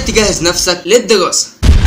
تجهز نفسك للدراسة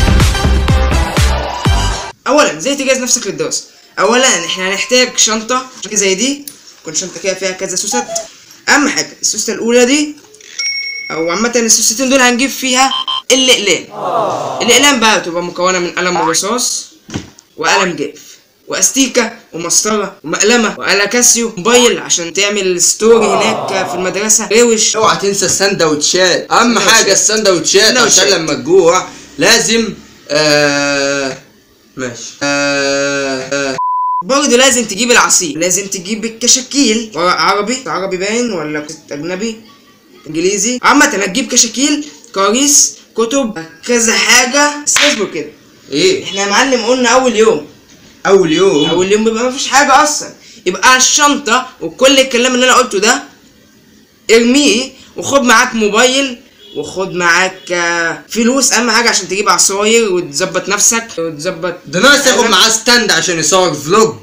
أولا ازاي تجهز نفسك للدراسة أولا احنا هنحتاج شنطة زي دي تكون شنطة كده فيها كذا سوست أهم حاجة السوستة الأولى دي أو عامة السوستين دول هنجيب فيها الأقلام الأقلام بقى بتبقى مكونة من قلم الرصاص وقلم جاف واستيكة ومسطرة ومقلمة وآلة كاسيو موبايل عشان تعمل ستوري هناك في المدرسة روش اوعى تنسى السندوتشات اهم سندوتشات. حاجه السندوتشات عشان سندوتشات. لما تجوع لازم آه ماشي آه آه برضه لازم تجيب العصير لازم تجيب الكشاكيل ورق عربي عربي باين ولا كتب اجنبي انجليزي عامة هتجيب كشاكيل كراريس كتب كذا حاجة بس اصبر كده ايه احنا يا معلم قلنا اول يوم اول يوم اول يوم بيبقى مفيش حاجة اصلا يبقى الشنطة وكل الكلام اللي انا قلته ده ارميه وخد معاك موبايل وخد معاك آه، فلوس اهم حاجة عشان تجيب عصاير وتظبط نفسك وتظبط ده ناقص ياخد معاه ستاند عشان يصور فلوج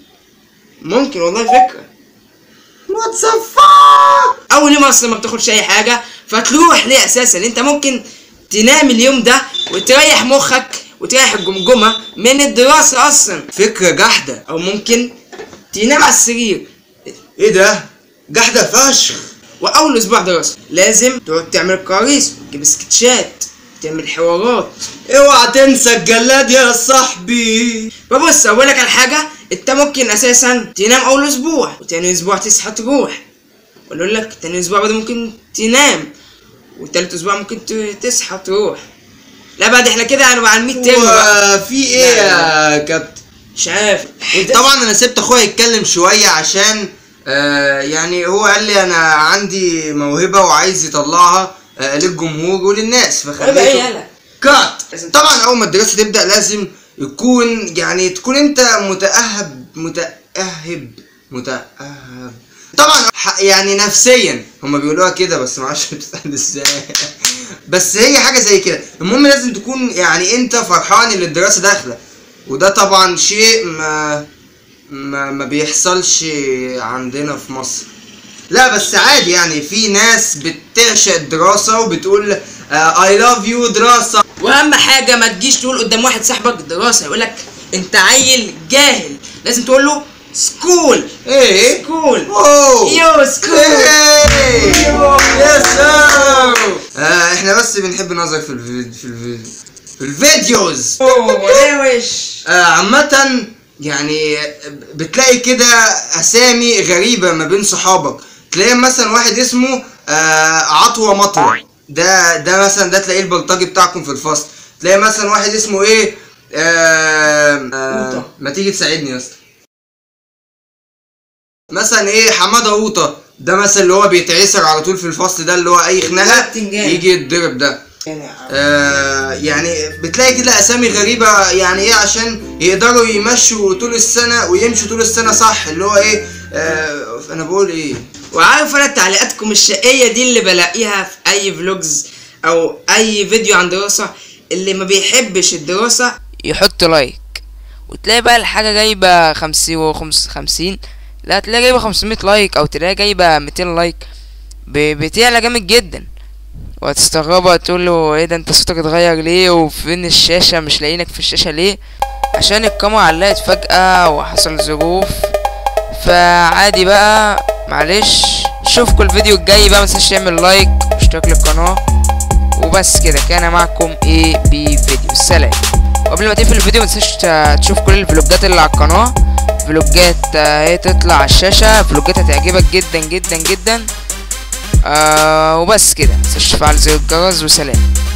ممكن والله فكرة واتس فاك اول يوم اصلا ما بتاخدش اي حاجه فتروح ليه اساسا انت ممكن تنام اليوم ده وتريح مخك وتريح الجمجمه من الدراسه اصلا فكره جحده او ممكن تنام على السرير ايه ده جحده فشخ واول اسبوع دراسه لازم تقعد تعمل كراريس وتجيب سكتشات تعمل حوارات اوعى تنسى الجلاد يا صاحبي فبص اقول لك على حاجه انت ممكن اساسا تنام اول اسبوع وتاني اسبوع تصحى تروح ولا اقول لك تاني اسبوع برضه ممكن تنام وتالت اسبوع ممكن ت- تصحى تروح لا بعد احنا كده هنبقى على 100 ترم بقى وفي ايه يا كابتن مش عارف وانت- طبعا انا سبت اخويا يتكلم شويه عشان آه يعني هو قال لي انا عندي موهبه وعايز يطلعها آه للجمهور وللناس هيبقى ايه فخليته يلا كات لازم- طبعا اول ما الدراسه تبدا لازم يكون يعني تكون انت متاهب متاهب متاهب طبعا ح- يعني نفسيا هما بيقولوها كده بس ما اعرفش بتتقال ازاي بس هي حاجه زي كده المهم لازم تكون يعني انت فرحان ان الدراسه داخله وده طبعا شيء ما ما, ما بيحصلش عندنا في مصر لا بس عادي يعني في ناس بتعشق الدراسة وبتقول اي لاف يو دراسة واهم حاجه ما تجيش تقول قدام واحد صاحبك دراسه يقول لك انت عيل جاهل لازم تقول له سكول ايه سكول اوه يو سكول يس آه احنا بس بنحب نظر في الفيديو في الفيديو في الفيديوز اوه روش آه عامة يعني بتلاقي كده اسامي غريبة ما بين صحابك تلاقي مثلا واحد اسمه آه عطوة مطوة ده ده مثلا ده تلاقيه البلطجي بتاعكم في الفصل تلاقي مثلا واحد اسمه ايه آه آه قوطة. ما تيجي تساعدني يا اسطى مثلا ايه حماده قوطه ده مثلا اللي هو بيتعسر على طول في الفصل ده اللي هو اي خناقه البتنجان. يجي يتضرب ده آه يعني بتلاقي كده اسامي غريبه يعني ايه عشان يقدروا يمشوا طول السنه ويمشوا طول السنه صح اللي هو ايه آه انا بقول ايه وعارف انا تعليقاتكم الشقيه دي اللي بلاقيها في اي فلوجز او اي فيديو عن دراسه اللي ما بيحبش الدراسه يحط لايك وتلاقي بقى الحاجة جايبة خمسين وخمس خمسين لا تلاقي جايبة خمسمية لايك أو تلاقي جايبة ميتين لايك ب- بتعلى جامد جدا وهتستغربها تقول له ايه ده انت صوتك اتغير ليه وفين الشاشة مش لاقينك في الشاشة ليه عشان الكاميرا علقت فجأة وحصل ظروف فعادي بقى معلش اشوفكم الفيديو الجاي بقى متنساش تعمل لايك واشتراك للقناة وبس كده كان معكم ايه بي فيديو سلام وقبل ما تقفل الفيديو متنساش ت- تشوف كل الفلوجات اللي على القناة فلوجات آه، هي تطلع على الشاشة فلوجات هتعجبك جدا جدا جدا آه وبس كده متنساش تفعل زر الجرس وسلام